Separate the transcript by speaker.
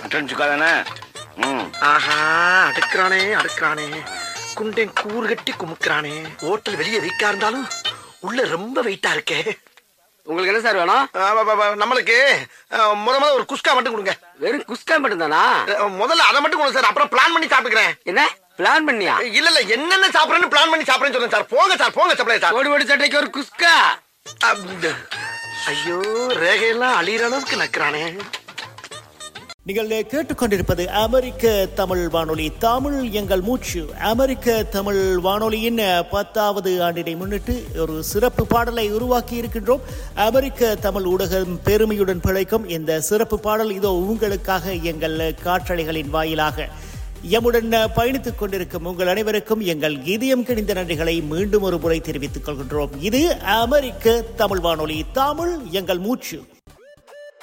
Speaker 1: Mutton சுக்கா தானே ம்
Speaker 2: ஆஹா அடுக்கிறானே அடுக்கிறானே குண்டன் கூறு கட்டி குமுக்குறானே ஹோட்டல் வெளியே வெயிட்டா இருந்தாலும் உள்ள ரொம்ப வெயிட்டா இருக்கே
Speaker 3: உங்களுக்கு என்ன சார் வேணும்
Speaker 2: ஆ, வ- வ- வ- நம்மளுக்கு ஆ, முத முத ஒரு குஸ்கா மட்டும் கொடுங்க
Speaker 3: வெறும் குஸ்கா மட்டும் தானா
Speaker 2: ஆ, முதல்ல அதை மட்டும் கொடுங்க சார் அப்புறம் பிளான் பண்ணி சாப்பிட்டுக்கிறேன்
Speaker 3: என்ன பிளான் பண்ணியா
Speaker 2: இல்ல இல்ல என்னென்ன சாப்பிடுறேன்னு பிளான் பண்ணி சாப்பிடுறேன்னு சொல்லுங்க சார் போங்க சார் போங்க சப்ளை சார்
Speaker 3: ஓடி ஓடி சட்டைக்கு ஒரு குஸ்கா
Speaker 2: அப்டு. ஐயோ ரேகையெல்லாம் அழியிற அளவுக்கு நக்குறானே
Speaker 4: நீங்கள் கேட்டுக்கொண்டிருப்பது அமெரிக்க தமிழ் வானொலி தமிழ் எங்கள் மூச்சு அமெரிக்க தமிழ் வானொலியின் பத்தாவது ஆண்டினை முன்னிட்டு ஒரு சிறப்பு பாடலை உருவாக்கி இருக்கின்றோம் அமெரிக்க தமிழ் ஊடகம் பெருமையுடன் பிழைக்கும் இந்த சிறப்பு பாடல் இதோ உங்களுக்காக எங்கள் காற்றலைகளின் வாயிலாக எம்முடன் பயணித்துக் கொண்டிருக்கும் உங்கள் அனைவருக்கும் எங்கள் இதயம் கிணிந்த நன்றிகளை மீண்டும் ஒரு முறை தெரிவித்துக் கொள்கின்றோம் இது அமெரிக்க தமிழ் வானொலி தமிழ் எங்கள் மூச்சு